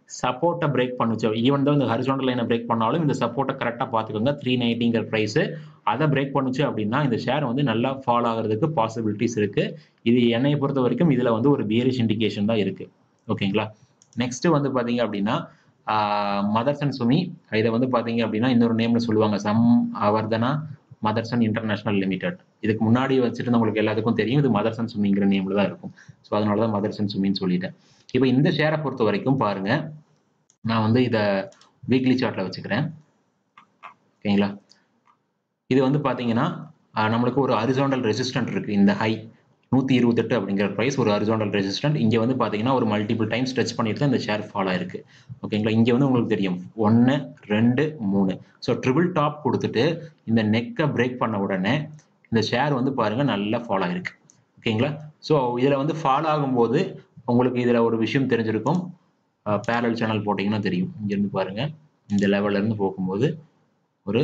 சப்போர்ட்டை பிரேக் பண்ணுச்சு ஈவன் தான் இந்த ஹரிசாண்டல் லைனை பிரேக் பண்ணாலும் இந்த சப்போர்ட்டை கரெக்டாக பார்த்துக்கோங்க த்ரீ நைன்ட்டிங்கிற ப்ரைஸு அதை பிரேக் பண்ணுச்சு அப்படின்னா இந்த ஷேர் வந்து நல்லா ஃபால் ஆகிறதுக்கு பாசிபிலிட்டிஸ் இருக்கு இது என்னையை பொறுத்த வரைக்கும் இதில் வந்து ஒரு பியரிஷ் இண்டிகேஷன் தான் இருக்கு ஓகேங்களா நெக்ஸ்ட் வந்து பார்த்தீங்க அப்படின்னா மதர்சன் சுமி இதை வந்து பார்த்தீங்க அப்படின்னா இன்னொரு நேம்ல சொல்லுவாங்க Samvardhana Motherson International Limited இதுக்கு முன்னாடி வச்சுட்டு நம்மளுக்கு எல்லாத்துக்கும் தெரியும் இது மதர்சன் சுமிங்கிற நேம்ல தான் இருக்கும் ஸோ அதனால தான் மதர்சன் சுமின்னு சொல்லிட்டேன் இப்போ இந்த ஷேரை பொறுத்த வரைக்கும் பாருங்க நான் வந்து இதை வீக்லி சார்ட்ல வச்சுக்கிறேன் ஓகேங்களா இது வந்து பார்த்தீங்கன்னா நம்மளுக்கு ஒரு அரிசாண்டல் ரெசிஸ்டன்ட் இருக்கு இந்த ஹை நூற்றி இருபத்தெட்டு அப்படிங்கிற ப்ரைஸ் ஒரு அரிசாண்டல் ரெசிஸ்டன்ட் இங்கே வந்து பார்த்தீங்கன்னா ஒரு மல்டிபிள் டைம் ஸ்ட்ரெச் பண்ணிட்டு தான் இந்த ஷேர் ஃபால் ஆயிருக்கு ஓகேங்களா இங்கே வந்து உங்களுக்கு தெரியும் ஒன்று ரெண்டு மூணு ஸோ ட்ரிபிள் டாப் கொடுத்துட்டு இந்த நெக்கை பிரேக் பண்ண உடனே இந்த ஷேர் வந்து பாருங்க நல்லா ஃபால் ஆயிருக்கு ஓகேங்களா ஸோ இதில் வந்து ஃபால் ஆகும்போது உங்களுக்கு இதில் ஒரு விஷயம் தெரிஞ்சிருக்கும் பேரல் சேனல் போட்டிங்கன்னா தெரியும் இங்கேருந்து பாருங்க இந்த லெவல்ல இருந்து போகும்போது ஒரு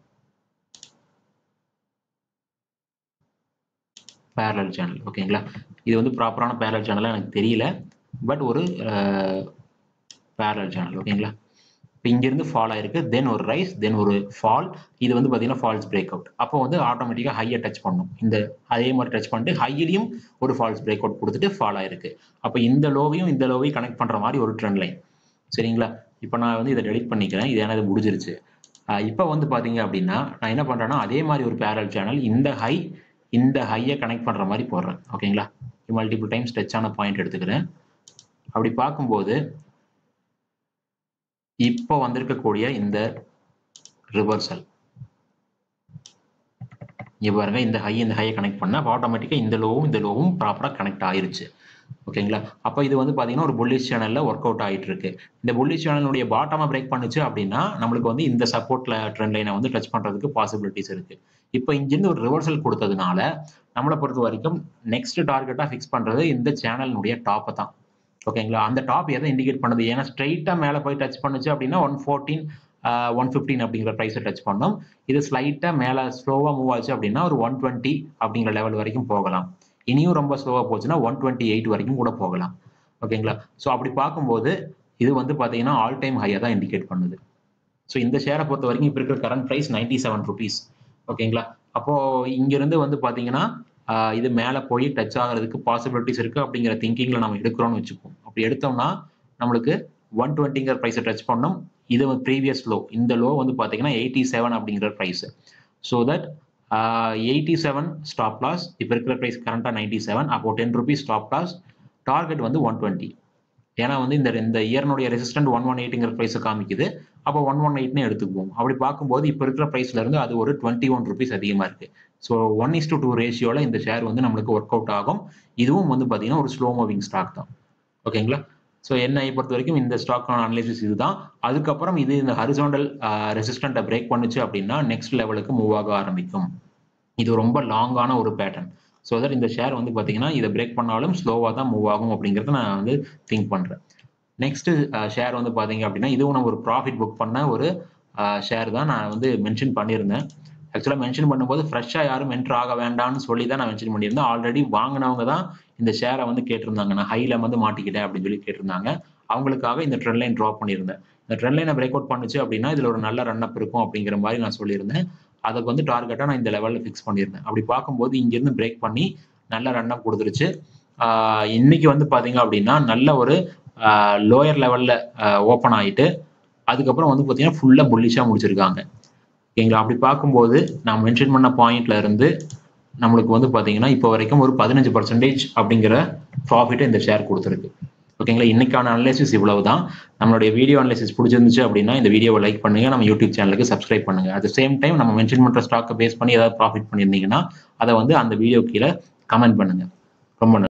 பேரலல் சேனல் ஓகேங்களா இது வந்து ப்ராப்பரான பேரலல் சேனலாக எனக்கு தெரியல பட் ஒரு பேரலல் சேனல் ஓகேங்களா இப்போ இங்கேருந்து ஃபால் ஆயிருக்கு தென் ஒரு ரைஸ் தென் ஒரு ஃபால் இது வந்து பார்த்தீங்கன்னா ஃபால்ஸ் பிரேக் அவுட் அப்போ வந்து ஆட்டோமேட்டிக்காக ஹையை டச் பண்ணும் இந்த அதே மாதிரி டச் பண்ணிட்டு ஹையிலையும் ஒரு ஃபால்ஸ் பிரேக் அவுட் கொடுத்துட்டு ஃபால் ஆயிருக்கு அப்போ இந்த லோவையும் இந்த லோவையும் கனெக்ட் பண்ணுற மாதிரி ஒரு ட்ரெண்ட் லைன் சரிங்களா இப்போ நான் வந்து இதை டெலிட் பண்ணிக்கிறேன் இது எனது முடிஞ்சிருச்சு இப்போ வந்து பார்த்தீங்க அப்படின்னா நான் என்ன பண்ணுறேன்னா அதே மாதிரி ஒரு பேரல் சேனல் இந்த ஹை இந்த ஹையை கனெக்ட் பண்ணுற மாதிரி போடுறேன் ஓகேங்களா மல்டிபிள் டைம் ஸ்ட்ரெச்சான பாயிண்ட் எடுத்துக்கிறேன் அப்படி பார்க்கும்போது இப்போ வந்திருக்கக்கூடிய இந்த ரிவர்சல் இங்க பாருங்க இந்த ஹை இந்த ஹையை கனெக்ட் பண்ணா ஆட்டோமேட்டிக்காக இந்த லோவும் இந்த லோவும் ப்ராப்பராக கனெக்ட் ஆயிருச்சு ஓகேங்களா அப்போ இது வந்து பார்த்தீங்கன்னா ஒரு புல்லிஷ் சேனலில் ஒர்க் அவுட் ஆகிட்டு இருக்கு இந்த புல்லிஷ் சேனலுடைய பாட்டமாக பிரேக் பண்ணுச்சு அப்படின்னா நம்மளுக்கு வந்து இந்த சப்போர்ட்ல ட்ரெண்ட் லைனை வந்து டச் பண்ணுறதுக்கு பாசிபிலிட்டிஸ் இருக்கு இப்போ இங்கிருந்து ஒரு ரிவர்சல் கொடுத்ததுனால நம்மளை பொறுத்த வரைக்கும் நெக்ஸ்ட் டார்கெட்டாக ஃபிக்ஸ் பண்ணுறது இந்த சேனலினுடைய டாப்பை தான் ஓகேங்களா அந்த டாப் எதை இண்டிகேட் பண்ணுது ஏன்னா ஸ்ட்ரைட்டாக மேலே போய் டச் பண்ணுச்சு அப்படின்னா ஒன் ஃபோர்டீன் ஒன் ஃபிஃப்டீன் அப்படிங்கிற ப்ரைஸை டச் பண்ணோம் இது ஸ்லைட்டாக மேலே ஸ்லோவாக மூவ் ஆச்சு அப்படின்னா ஒரு ஒன் டுவெண்ட்டி அப்படிங்கிற லெவல் வரைக்கும் போகலாம் இனியும் ரொம்ப ஸ்லோவாக போச்சுன்னா ஒன் டுவெண்ட்டி எயிட் வரைக்கும் கூட போகலாம் ஓகேங்களா ஸோ அப்படி பார்க்கும்போது இது வந்து பார்த்தீங்கன்னா ஆல் டைம் ஹையாக தான் இண்டிகேட் பண்ணுது ஸோ இந்த ஷேரை பொறுத்த வரைக்கும் இப்போ இருக்கிற current price ninety seven rupees ஓகேங்களா அப்போ இங்கிருந்து வந்து பார்த்தீங்கன்னா இது மேலே போய் டச் ஆகிறதுக்கு பாசிபிலிட்டிஸ் இருக்கு அப்படிங்கிற திங்கிங்ல நம்ம எடுக்கிறோம்னு வச்சுப்போம் அப்படி எடுத்தோம்னா நம்மளுக்கு ஒன் டுவெண்ட்டிங்கிற ப்ரைஸை டச் பண்ணோம் இது ப்ரீவியஸ் லோ இந்த லோ வந்து பார்த்தீங்கன்னா எயிட்டி செவன் அப்படிங்கிற price so that eighty seven stop loss இப்போ இருக்கிற ப்ரைஸ் கரண்டாக நைன்டி செவன் அப்போ ten rupees stop loss target வந்து ஒன் டுவெண்ட்டி ஏன்னா வந்து இந்த இந்த இயர்னுடைய ரெசிஸ்டன்ட் ஒன் ஒன் எயிட்டுங்கிற ப்ரைஸை காமிக்குது அப்போ ஒன் ஒன் எயிட்னு எடுத்துக்குவோம் அப்படி பார்க்கும்போது இப்போ இருக்கிற ப்ரைஸ்ல இருந்து அது ஒரு டுவெண்ட்டி ஒன் ருபீஸ் அதிகமாக இருக்கு so one is to two ரேஷியோவில் இந்த ஷேர் வந்து நம்மளுக்கு ஒர்க் அவுட் ஆகும் இதுவும் வந்து பார்த்தீங்கன்னா ஒரு ஸ்லோ மூவிங் ஸ்டாக் தான் ஓகேங்களா ஸோ என்னை பொறுத்த வரைக்கும் இந்த ஸ்டாக்கான அனலைசிஸ் இதுதான் அதுக்கப்புறம் இது இந்த ஹரிசாண்டல் ரெசிஸ்டண்ட்டை பிரேக் பண்ணுச்சு அப்படின்னா நெக்ஸ்ட் லெவலுக்கு மூவ் ஆக ஆரம்பிக்கும் இது ரொம்ப லாங்கான ஒரு பேட்டர்ன் ஸோ தட் இந்த ஷேர் வந்து பார்த்தீங்கன்னா இதை பிரேக் பண்ணாலும் ஸ்லோவாக தான் மூவ் ஆகும் அப்படிங்கிறத நான் வந்து திங்க் பண்ணுறேன் நெக்ஸ்ட் ஷேர் வந்து பார்த்தீங்க அப்படின்னா இதுவும் நம்ம ஒரு ப்ராஃபிட் புக் பண்ண ஒரு ஷேர் தான் நான் வந்து மென்ஷன் பண்ணியிருந்தேன் ஆக்சுவலாக மென்ஷன் பண்ணும்போது ஃப்ரெஷ்ஷாக யாரும் என்ட்ரு ஆக வேண்டாம்னு சொல்லி தான் நான் மென்ஷன் பண்ணியிருந்தேன் ஆல்ரெடி வாங்கினவங்க தான் இந்த ஷேரை வந்து கேட்டிருந்தாங்க நான் ஹையில் வந்து மாட்டிக்கிட்டேன் அப்படின்னு சொல்லி கேட்டிருந்தாங்க அவங்களுக்காக இந்த ட்ரெண்ட் லைன் ட்ராப் பண்ணியிருந்தேன் இந்த ட்ரெண்ட் லைனை பிரேக் அவுட் பண்ணுச்சு அப்படின்னா இதில் ஒரு நல்ல ரன் அப் இருக்கும் அப்படிங்கிற மாதிரி நான் சொல்லியிருந்தேன் அதுக்கு வந்து டார்கெட்டாக நான் இந்த லெவலில் ஃபிக்ஸ் பண்ணியிருந்தேன் அப்படி பார்க்கும்போது இங்கேருந்து பிரேக் பண்ணி நல்ல ரன் அப் கொடுத்துருச்சு இன்னைக்கு வந்து பார்த்தீங்க அப்படின்னா நல்ல ஒரு லோயர் லெவலில் ஓப்பன் ஆகிட்டு அதுக்கப்புறம் வந்து பார்த்தீங்கன்னா ஃபுல்லாக புல்லிஷாக முடிச்சிருக்காங்க ஓகேங்களா அப்படி பார்க்கும்போது நான் மென்ஷன் பண்ண பாயிண்ட்ல இருந்து நம்மளுக்கு வந்து பார்த்தீங்கன்னா இப்போ வரைக்கும் ஒரு பதினஞ்சு பர்சன்டேஜ் அப்படிங்கிற ப்ராஃபிட்டை இந்த ஷேர் கொடுத்துருக்கு ஓகேங்களா இன்னைக்கான அனலைசிஸ் இவ்வளவு தான் நம்மளுடைய வீடியோ அனலைசிஸ் பிடிச்சிருந்துச்சு அப்படின்னா இந்த வீடியோவை லைக் பண்ணுங்க நம்ம யூடியூப் சேனலுக்கு சப்ஸ்கிரைப் பண்ணுங்க அட் சேம் டைம் நம்ம மென்ஷன் பண்ணுற ஸ்டாக்கை பேஸ் பண்ணி ஏதாவது ப்ராஃபிட் பண்ணியிருந்தீங்கன்னா அதை வந்து அந்த வீடியோ கீழே கமெண்ட் பண்ணுங்க ரொம்ப நன்றி